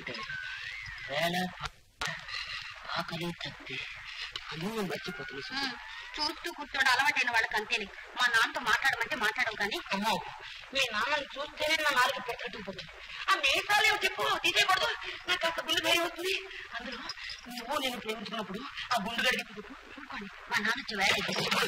చూస్తుంటే వేళ ఆకలి తప్పి అన్నీ మర్చిపోతుంది సుబ్బు. చూస్తూ కూర్చోడు అలవాటైన వాళ్ళకి అంతేనే మా నాన్నతో మాట్లాడమంటే మాట్లాడవు కానీ అమ్మో మీ నాన్నని చూస్తేనే నా నాలుగు పెట్టడం పోతుంది ఆ మీసాలు ఏమో చెప్పు తీసేయకూడదు నాకు కాస్త గుండె ధైర్యం వస్తుంది అందులో నువ్వు నేను ప్రేమించుకున్నప్పుడు ఆ గుండె గడికి ఊరుకోండి మా నాన్న వచ్చి వేరే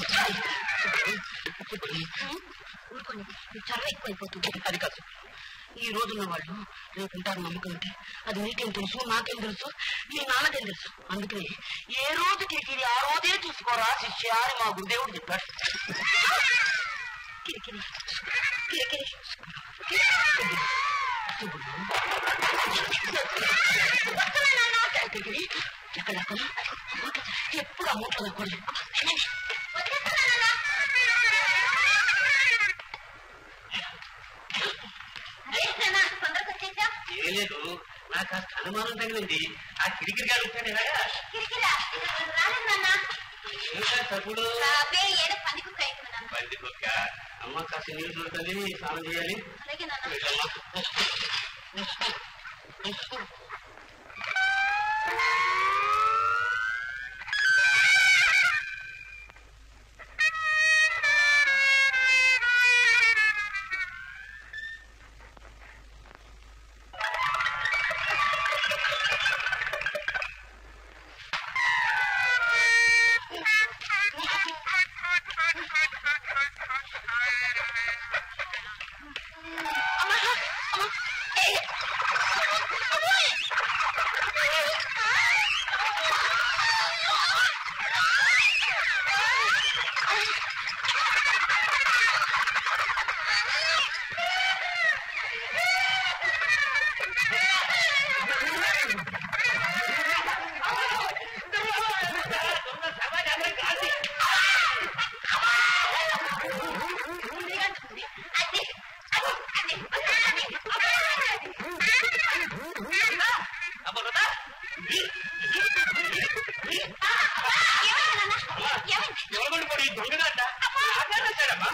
ఊరుకోండి మీకు చర్వ ఎక్కువైపోతుంది అది కాదు ఈ రోజున్న వాళ్ళు రేపు ఉంటారు నమ్మకం అంటే అది నీకేం తెలుసు నాకేం తెలుసు మీ నాన్నకేం తెలుసు అందుకని ఏ రోజుకి ఇది ఆ రోజే చూసుకోరా శిష్య అని మా గురుదేవుడు చెప్పాడు కిరికిరి కిరికిరి ఎక్కడికి ఎక్కడ ఎప్పుడు ఆ మూట్లో దక్కూడదు తొందరగా వచ్చేసా ఏ లేదు నాకు కాస్త అనుమానం తగిలింది ఆ కిరికిరి గారు వచ్చాడు ఇలాగా కిరికిరా రాలేదు నాన్న ఏమిటా తప్పుడు అవే ఏదో పని కుక్క అయిపోయింది నాన్న బంది కుక్క అమ్మ కాస్త నీళ్ళు చూడుతుంది స్నానం చేయాలి అలాగే నాన్న ఎవరు పడి దొంగదంట వచ్చాడమ్మా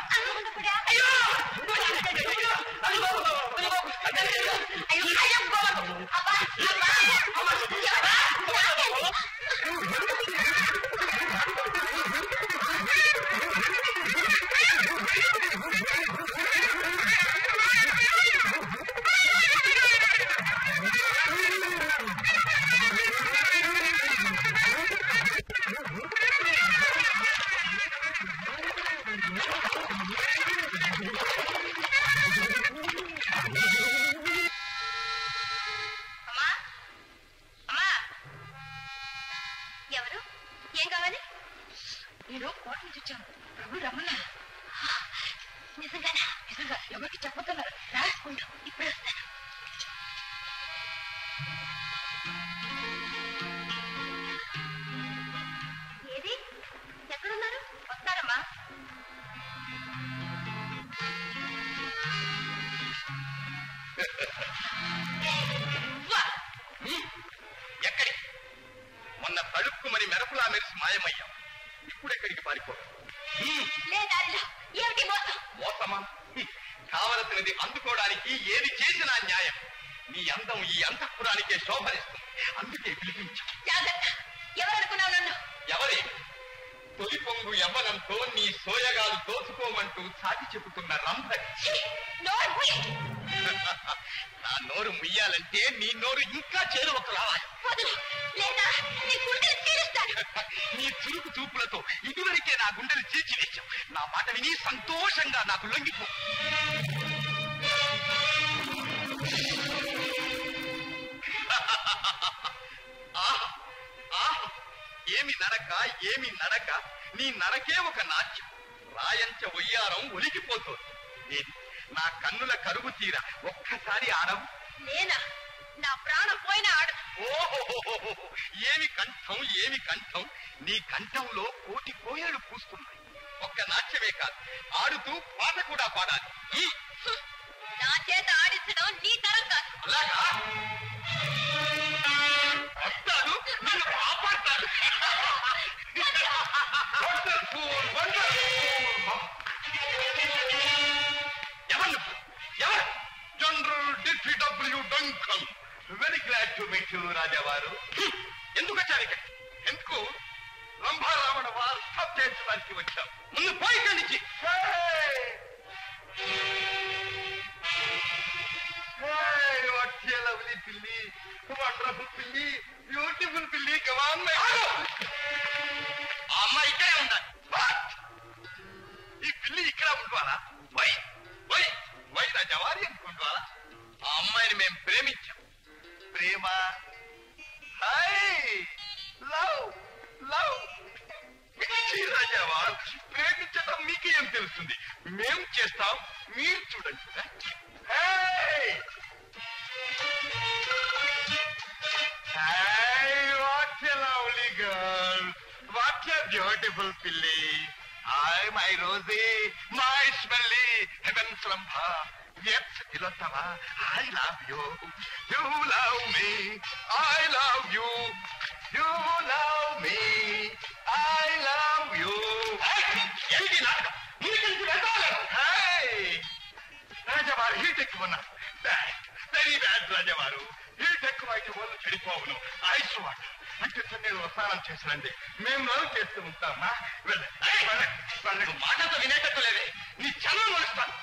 అమ్మా అమ్మా ఎవరు ఏం కావాలి నేను కోట నుంచి వచ్చాను ప్రభు రమ్మన్నా నిజంగానా నిజంగా ఎవరికి చెప్పకన్నారు ఉండు ఇప్పుడు వస్తాను ఏది ఎక్కడున్నారు వస్తారమ్మా ఎక్కడి మొన్న తడుక్కుమని మెరపులా మెరిసి మాయమయ్యాం ఇప్పుడు ఎక్కడికి పారిపో లేదా ఏమిటి మోసం మోసమా హ్మ్. కావలసినది అందుకోవడానికి ఏది చేసినా న్యాయం నీ అందం ఈ అంతఃపురానికే శోభనిస్తుంది అందుకే పిలిపించు జాగ్రత్త ఎవరనుకున్నావు నన్ను ఎవరి తొలి పొంగు యవ్వనంతో నీ సోయగాలు దోచుకోమంటూ సాటి చెబుతున్న రంభరి ఛీ, నోరు మూయి. నా నోరు ముయ్యాలంటే నీ నోరు ఇంకా చేరువకు రావాలి వదులు లేదా నీ గుండెలు తీరుస్తాను నీ చురుకు చూపులతో ఇదివరకే నా గుండెలు చీల్చివేశావు నా మాట విని సంతోషంగా నాకు లొంగిపో ఆహ్! ఆహ్! ఏమి నడక ఏమి నడక నీ నడకే ఒక నాట్యం రాయంచ ఒయ్యారం ఒలిగిపోతుంది ఏది నా కన్నుల కరువు తీర ఒక్కసారి ఆడవు నేనా నా ప్రాణం పోయిన ఆడు ఓహోహోహోహో! ఏమి కంఠం ఏమి కంఠం నీ కంఠంలో కోటి కోయలు పూస్తున్నాయి ఒక్క నాట్యమే కాదు ఆడుతూ పాట కూడా పాడాలి ఈ నా చేత ఆడించడం నీ తరం కాదు అలాగా వస్తాను నిన్ను కాపాడతాను Wonderful, wonderful. ఎవరు నువ్వు? ఎవరు జనరల్ డిఫిడబ్ల్యూ Duncan very glad to meet you రాజావారు ఎందుకు వచ్చారు ఇక్కడ ఎందుకు రంభారావణ వారు స్టాప్ చేయించడానికి వచ్చాం ముందు పోయి ఇక్కడి నుంచి లవ్లీ పిల్లి వండర్ఫుల్ పిల్లి బ్యూటిఫుల్ పిల్లి కమాన్ మై అమ్మాయి ఇక్కడే ఉండాలి What? ఈ పిల్లి ఇక్కడ ఉండాలా వై వై వై రాజావారి అనుకుంటారా ఆ అమ్మాయిని మేము ప్రేమించాం ప్రేమ హాయ్ లవ్ లవ్ రాజావారు ప్రేమించడం మీకు ఏం తెలుస్తుంది మేం చేస్తాం మీరు చూడండి Hey! Hey, what a lovely girl. What a beautiful pilly. Hi, my Rosie, my smelly heaven slumber. Yes, Tilotava, I love you. You love me. I love you. You love me. I love you. ఏంటి నాటకం ముందుకెళ్ళి వెళ్ళాలి రాజవారు heat ఎక్కువ ఉన్నారు very bad రాజవారు heat ఎక్కువ అయితే వాళ్ళు చెడిపోవును ice water అంటే చెన్నైలో స్నానం చేసిరండి మేము లవ్ చేస్తూ ఉంటామా వెళ్ళండి మాటతో వినేటట్టు లేదే నీ చలం వస్తాను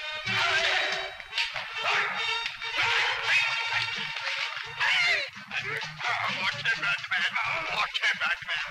What a Batman! What a Batman!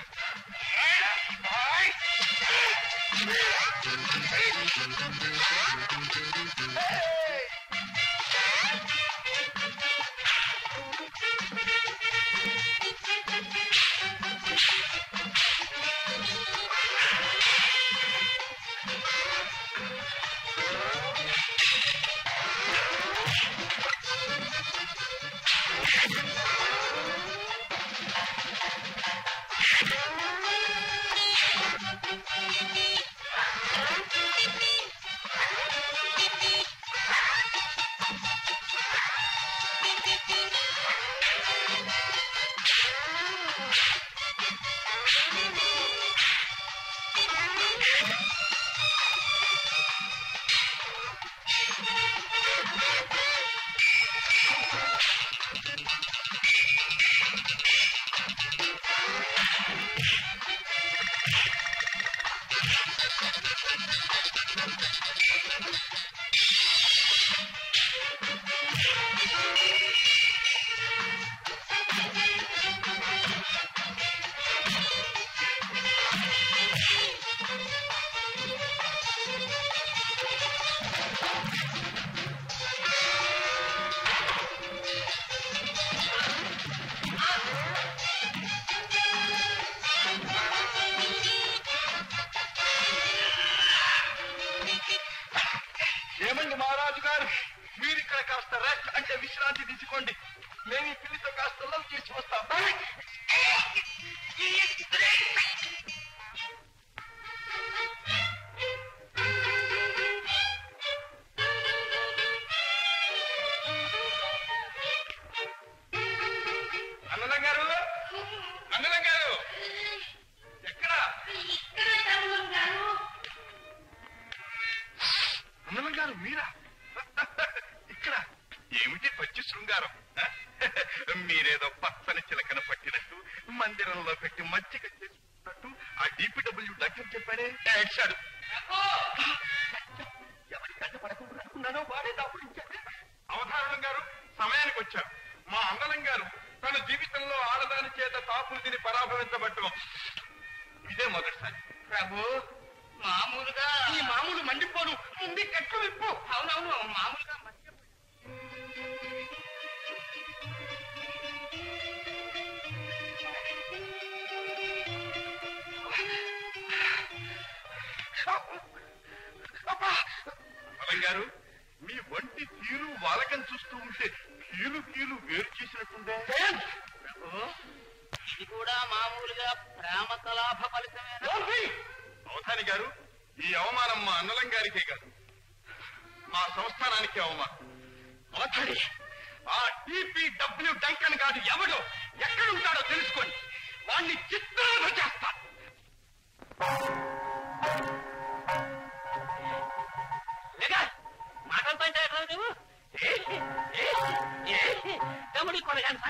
ఏమండి మహారాజు గారు మీరు ఇక్కడ కాస్త రెస్ట్ అంటే విశ్రాంతి తీసుకోండి మేము ఈ పిల్లితో కాస్త లవ్ చేసి వస్తాం అన్నదం గారు అన్నదం గారు ఎక్కడ అన్నదం గారు మీరా ఇక్కడ ఏమిటి పచ్చి శృంగారం మీరేదో పచ్చని చిలకన పట్టినట్టు మందిరంలో పెట్టి మజ్జిగ చేసుకున్నట్టు ఆ డిపిడబ్ల్యూ డాక్టర్ చెప్పాడే ఏడ్చాడు ఎవరి కంట పడకుండా అనుకున్నానో వాడే దాపురించాడు అవధారణం గారు సమయానికి వచ్చారు మా అన్నలం గారు తన జీవితంలో ఆడదాని చేత తాపులు తిని పరాభవించబట్టం ఇదే మొదటిసారి ప్రభు మామూలుగా ఈ మామూలు మండిపోను ముందు కట్లు విప్పు అవునవును మామూలుగా మధ్య అలం గారు మీ వంటి తీరు వాలకం చూస్తూ ఉంటే కీలు కీలు వేరు చేసినట్టుందే ప్రభు ఇది కూడా మామూలుగా ప్రేమ కలాప ఫలితమేనా అవధాని గారు ఈ అవమానం మా అన్నలం గారికే కాదు మా సంస్థానానికి అవమానం అవధాని ఆ టీపీడబ్ల్యూ డంకన్ గారు ఎవడో ఎక్కడ ఉంటాడో తెలుసుకోండి వాణ్ణి చిత్రాలు చేస్తాను లేగా మాటలతో అంటే ఎట్లా నువ్వు తమ్ముడి కొనగానే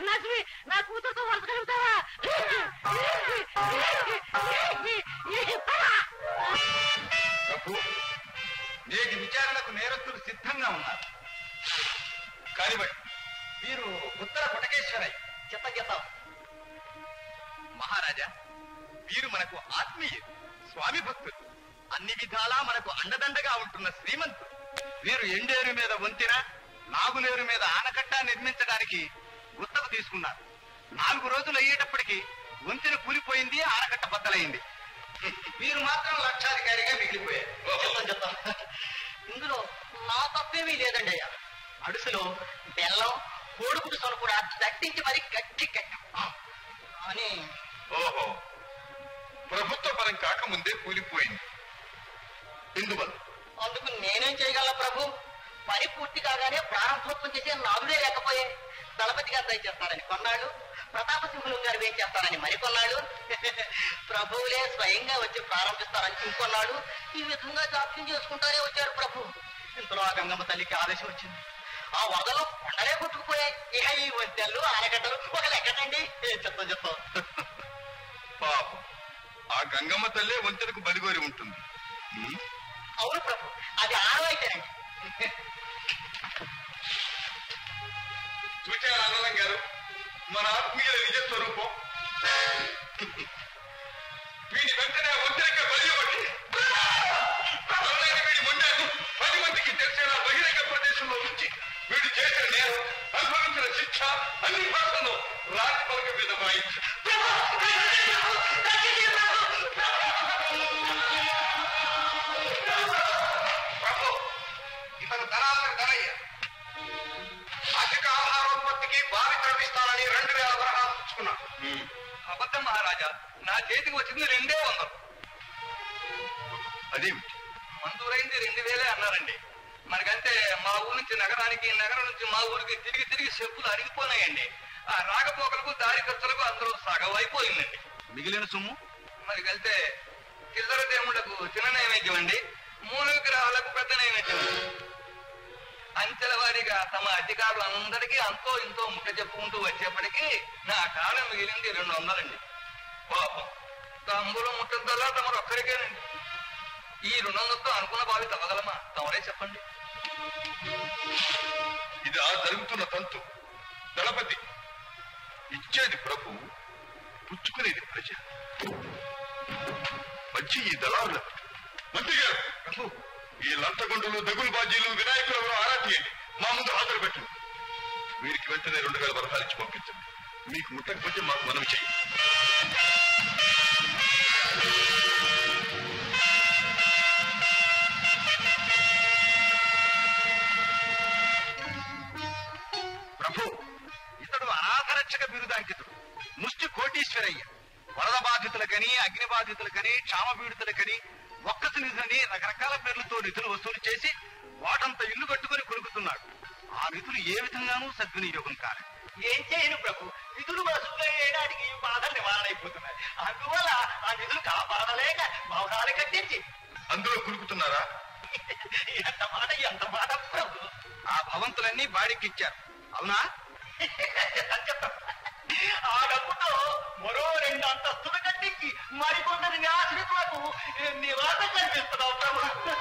విచారణకు నేరస్తులు సిద్ధంగా ఉన్నారు కానివ్వండి వీరు ఉత్తర పుటకేశ్వరయ్య చెప్ప చెప్పాం మహారాజా వీరు మనకు ఆత్మీయులు స్వామి భక్తులు అన్ని విధాలా మనకు అండదండగా ఉంటున్న శ్రీమంతులు వీరు ఎండేరు మీద వంతెన నాగులేరు మీద ఆనకట్ట నిర్మించడానికి గుత్తకు తీసుకున్నారు నాలుగు రోజులు అయ్యేటప్పటికి వంతెన కూలిపోయింది ఆనకట్ట బద్దలైంది వీరు మాత్రం లక్షాధికారిగా మిగిలిపోయారు చెప్తాం చెప్తాం ఇందులో నా తప్పేమీ లేదండి అయ్యా అడుసులో బెల్లం కోడుకుడు సొన కూడా దట్టించి మరి గట్టి కట్టాం అని ఓహో ప్రభుత్వ పరం కాకముందే కూలిపోయింది ఎందువల్ల అందుకు నేనేం చేయగలను ప్రభు పని పూర్తి కాగానే ప్రారంభోత్సవం చేసే నాలుగే లేకపోయే దళపతి గారు దయచేస్తారని కొన్నాడు ప్రతాపసింహులు గారు ఏం చేస్తారని మరికొన్నాడు ప్రభువులే స్వయంగా వచ్చి ప్రారంభిస్తారని ఇంకొన్నాడు ఈ విధంగా జాప్యం చేసుకుంటారే వచ్చారు ప్రభు ఇంతలో ఆ గంగమ్మ తల్లికి ఆదేశం వచ్చింది ఆ వరదలో కొండలే కొట్టుకుపోయాయి ఇక ఈ వంతెళ్ళు ఆనగడ్డలు ఒక లెక్కటండి చెప్తాం చెప్తాం పాపం ఆ గంగమ్మ తల్లే వంతెనకు బలిగోరి ఉంటుంది ఉమ్, అవును ప్రభు అది ఆనవైతేనండి చూచారా అన్నలం గారు మన ఆత్మీయుల నిజ స్వరూపం వీడి వెంటనే వంతెనకే బలి ఇవ్వండి ఎవరైనా వీడి మొండాన్ని పది మందికి తెలిసేలా బహిరంగ ప్రదేశంలో ఉంచి వీడు చేసిన నేరం అనుభవించిన శిక్ష అన్ని భాషలను రాజ పలక మీద వాయించి ప్రభు ఇతను ధనాలకు ధనయ్య అధిక ఆహారోత్పత్తికి భారీ కల్పిస్తానని రెండు వేల వరహాలు పుచ్చుకున్నాడు అబద్ధం మహారాజా నా చేతికి వచ్చింది రెండే వందలు అదేమిటి మంజూరైంది రెండు వేలే అన్నారండి మనకంటే మా ఊరు నుంచి నగరానికి నగరం నుంచి మా ఊరికి తిరిగి తిరిగి చెప్పులు అరిగిపోయినాయండి ఆ రాకపోకలకు దారి ఖర్చులకు అందరూ సగం అయిపోయిందండి మిగిలిన సొమ్ము మరి వెళ్తే చిల్లర దేవుళ్లకు చిన్న నైవేద్యం అండి మూల విగ్రహాలకు పెద్ద నైవేద్యం అండి అంచెల వారీగా తమ అధికారులందరికీ అంతో ఇంతో ముక్క చెప్పుకుంటూ వచ్చేప్పటికీ నా కాలం మిగిలింది రెండు వందలండి పాపం తంబులు ముట్టద్దల్లా తమరు ఒక్కరికేనండి ఈ రెండు వందలతో అనుకున్న బావి తవ్వగలమా తమరే చెప్పండి ఇది ఆ జరుగుతున్న తంతు దళపతి ఇచ్చేది ప్రభు పుచ్చుకునేది ప్రజ వచ్చి ఈ దళారుల మంత్రి గారు ప్రభు ఈ లంతగొండలు దగులు బాజీలు వినాయకులు ఎవరో ఆరా తీయండి మా ముందు హాజరు పెట్టండి వీరికి వెంటనే రెండు వేల వరహాలు ఇచ్చి పంపించండి మీకు ముట్టకపోతే మాకు మనం చెయ్యి ప్రభు ఇతడు అనాథరక్షక బిరుదాంకితుడు ముష్టి కోటీశ్వరయ్య వరద బాధితులకని అగ్ని బాధితులకని క్షామ పీడితులకని ఒక్కసి నిధులని రకరకాల పేర్లతో నిధులు వసూలు చేసి వాటంత ఇల్లు కట్టుకుని కొనుక్కుతున్నాడు ఆ నిధులు ఏ విధంగానూ సద్వినియోగం కాదు ఏం చేయను ప్రభు నిధులు వసూలు చేయడానికి ఈ బాధలు నివారణ అయిపోతున్నాయి అందువల్ల ఆ నిధులు కాపాడలేక భవనాలు కట్టించి అందులో కురుకుతున్నారా ఎంత మాట ఎంత మాట ప్రభు ఆ భవంతులన్నీ బాడికిచ్చారు అవునా ఆ డబ్బుతో మరో రెండు అంతస్తులు కట్టించి మరికొందరి ఆశ్రితులకు నివాసం కల్పిస్తున్నాం ప్రభు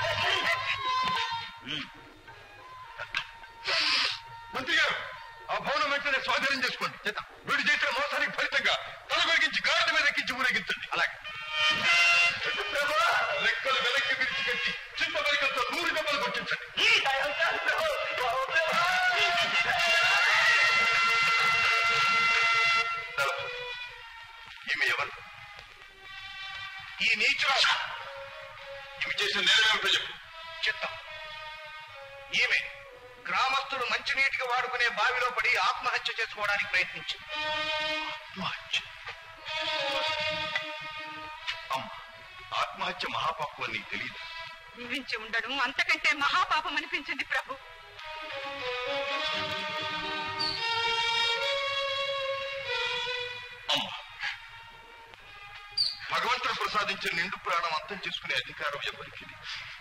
మంత్రి గారు ఆ భవనం వెంటనే స్వాధీనం చేసుకోండి చేత వీడు చేసిన మోసానికి ఫలితంగా తల కొరికించి గాడి మీద ఎక్కించి ఊరేగించండి అలాగే రెక్కలు వెనక్కి విరిచి కట్టి చిన్న వెనకలతో నూరు దెబ్బలు కొట్టించండి దళపతి, ఈమె ఎవరు ఈ నీచుల ఈమె చేసిన నేరం ఏమిటో చెప్పు చిత్తం ఈమె గ్రామస్తులు మంచినీటికి వాడుకునే బావిలో పడి ఆత్మహత్య చేసుకోవడానికి ప్రయత్నించింది ఆత్మహత్య అమ్మ ఆత్మహత్య మహాపాపం అని నీకు తెలియదు జీవించి ఉండడం అంతకంటే మహాపాపం అనిపించింది ప్రభు అమ్మ భగవంతుడు ప్రసాదించిన నిండు ప్రాణం అంతం చేసుకునే అధికారం ఎవరికి లేదు.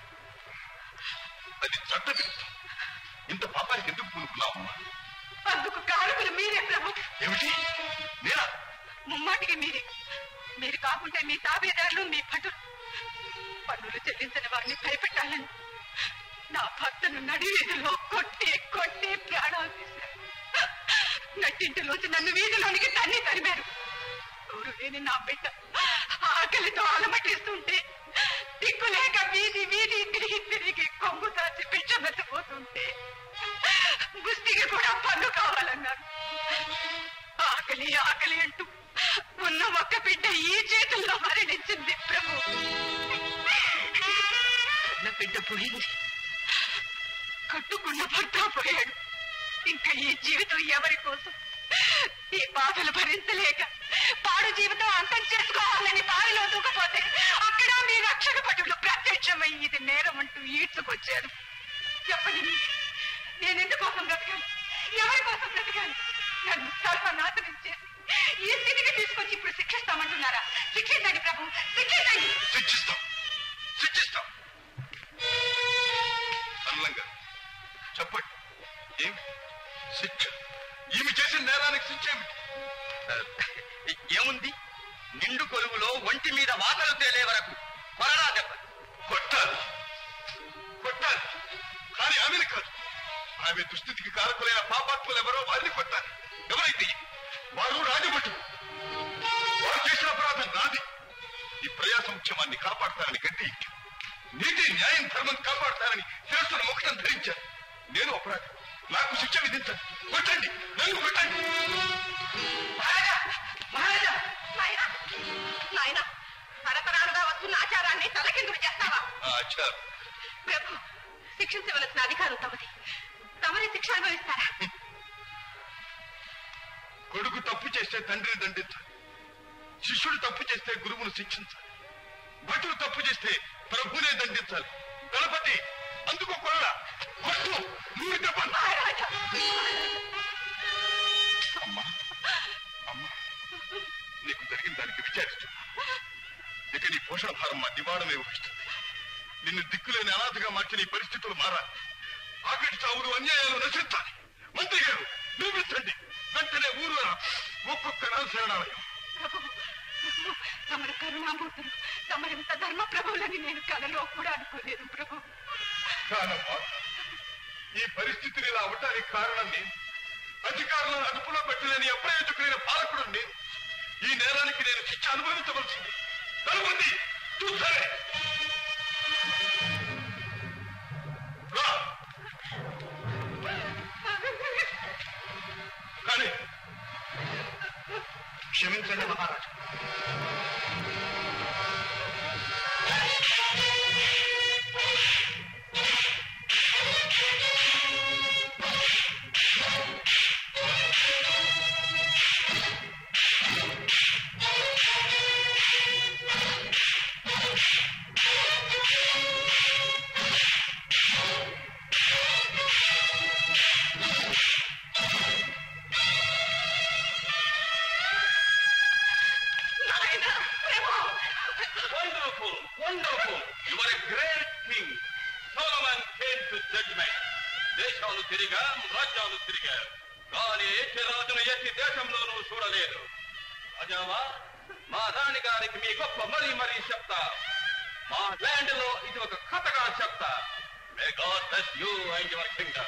అది చట్ట విరుద్ధం ఇంత పాపానికి ఎందుకు పూనుకున్నావు అమ్మా అందుకు కారకులు మీరే ప్రభు ఏమిటి నేనా ముమ్మాటికి మీరే మీరు కాకుంటే మీ తాబేదారులు మీ భటులు పన్నులు చెల్లించని వారిని భయపెట్టాలని నా భర్తను నడివీధిలో కొట్టి కొట్టి ప్రాణాలు తీశారు నట్టింటిలోంచి నన్ను వీధిలోనికి తన్ని తరిమారు ఊరు లేని నా బిడ్డ ఆకలితో అలమటిస్తుంటే దిక్కులేక వీధి వీధి తిరిగి తిరిగి కొంగు దాచి పిచ్చబెత్తపోతుంటే గుస్తికి కూడా పన్ను కావాలన్నారు ఆకలి ఆకలి అంటూ ఉన్న ఒక్క బిడ్డ ఈ చేతుల్లో మరణించింది ప్రభు నా బిడ్డ పోయింది కట్టుకున్న భర్త పోయాడు ఇంకా ఈ జీవితం ఎవరి కోసం ఈ బాధలు భరించలేక పాడు జీవితం అంతం చేసుకోవాలని బావిలో దూకపోతే అక్కడ మీ రక్షణ భటులు ప్రత్యక్షమై ఇది నేరం అంటూ ఈడ్చుకొచ్చారు చెప్పండి మీరే. నేను ఎందుకోసం బ్రతకాలి ఎవరి కోసం బ్రతకాలి నన్ను సర్వనాశనం చేసి ఈ స్థితికి తీసుకొచ్చి ఇప్పుడు శిక్షిస్తామంటున్నారా శిక్షించండి ప్రభు శిక్షించండి శిక్షిస్తాం శిక్షిస్తాం సరళంగా చెప్పండి ఏమి శిక్ష ఈమె చేసిన నేరానికి శిక్ష ఏమిటి ఏముంది నిండు కొలువులో ఒంటి మీద వాతలు తేలే వరకు కొరడా దెబ్బ కొట్టాలి కొట్టాలి కానీ ఆమెను కాదు ఆమె దుస్థితికి కారకులైన పాపాత్ములు ఎవరో వారిని కొట్టాలి ఎవరైతే వారు రాజభటులు వారు చేసిన అపరాధం నాది ఈ ప్రజా సంక్షేమాన్ని కాపాడతానని గట్టి ఎక్కాను. నీతి న్యాయం ధర్మం కాపాడతానని శిరస్సును ముఖం ధరించాను నేను అపరాధి నాకు శిక్ష విధించండి కొట్టండి నన్ను కొట్టండి మహారాజా నాయనా నాయనా తరతరాలుగా వస్తున్న ఆచారాన్ని తలకిందులు చేస్తావా ఆచారం ప్రభు శిక్షించవలసిన అధికారం తమది తమరి శిక్ష అనుభవిస్తారా కొడుకు తప్పు చేస్తే తండ్రిని దండించాలి శిష్యుడు తప్పు చేస్తే గురువును శిక్షించాలి భటుడు తప్పు చేస్తే ప్రభునే దండించాలి దళపతి అందుకు కొల్ల కొట్టు నూనె దెబ్బలు. మహారాజా అమ్మా అమ్మా నీకు జరిగిన దానికి విచారించు ఇక నీ పోషణ భారం మా దివాడమే వహిస్తుంది నిన్ను దిక్కులేని అనాథగా మార్చిన ఈ పరిస్థితులు మారాలి ఆకటి చావులు అన్యాయాలు నశించాలి మంత్రి గారు నిరూపించండి వెంటనే ఊరు ఒక్కొక్క శరణాలయం ప్రభు తమరి కరుణామూర్తులు తమరింత ధర్మ ప్రభువులని నేను కలలో కూడా అనుకోలేదు ప్రభు కానమ్మా ఈ పరిస్థితిని ఇలా అవటానికి కారణం నేను అధికారులను అదుపులో పెట్టలేని అప్రయోజకులైన పాలకుడు నేను ఈ నేరానికి నేను శిక్ష అనుభవించవలసింది తలపతి చూస్తానే రా. కానీ క్షమించండి మహారాజు నాయనా ప్రభు Wonderful, wonderful. You are a great king. Solomon came to judgment. దేశాలు తిరిగా రాజ్యాలు తిరిగారు కానీ ఎట్టి రాజును ఎట్టి దేశంలోనూ చూడలేదు రాజావా మా రాణి గారికి మీ గొప్ప మరీ మరీ చెప్తా మా ల్యాండ్ లో ఇది ఒక కథగా చెప్తా may God bless you and your kingdom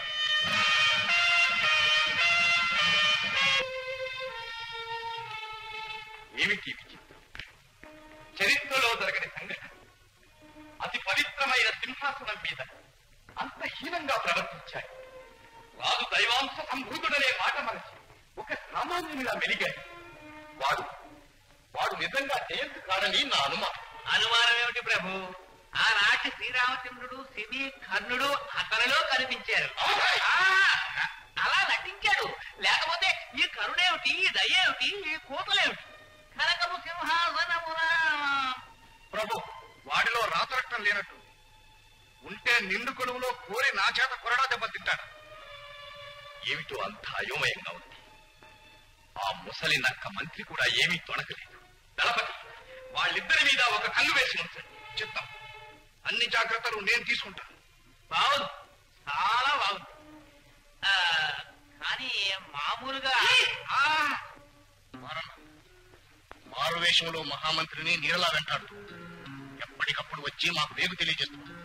ఏమిటి విచిత్రం చరిత్రలో జరగని సంఘటన అతి పవిత్రమైన సింహాసనం మీద అంత హీనంగా ప్రవర్తించాయి రాజు దైవాంశ సంభూతుడనే మాట మనసి ఒక సామాన్యునిలా మెలిగాడు వాడు వాడు నిజంగా జయంత్ కాడని నా అనుమానం అనుమానం ఏమిటి ప్రభు ఆనాటి శ్రీరామచంద్రుడు శివి కర్ణుడు అతనిలో కనిపించారు ఆ, అలా నటించాడు లేకపోతే ఈ కరుణేమిటి ఈ దయేమిటి ఈ కూతులేమిటి కనకము సింహాసనమున ప్రభు వాడిలో రాతరక్తం లేనట్టు ఉంటే నిండు కొలువులో కోరి నా చేత కొరడా దెబ్బతింటాడు ఏమిటో అంత అయోమయంగా ఉంది ఆ ముసలి నక్క మంత్రి కూడా ఏమీ తొణకలేదు దళపతి వాళ్ళిద్దరి మీద ఒక కన్ను వేసి ఉంచండి చిత్తం అన్ని జాగ్రత్తలు నేను తీసుకుంటాను బాగుంది చాలా బాగుంది ఆ, కానీ మామూలుగా ఆ! మరణ మారువేషంలో మహామంత్రిని నీడలా వెంటాడుతూ ఎప్పటికప్పుడు వచ్చి మాకు వేగు తెలియజేస్తుంది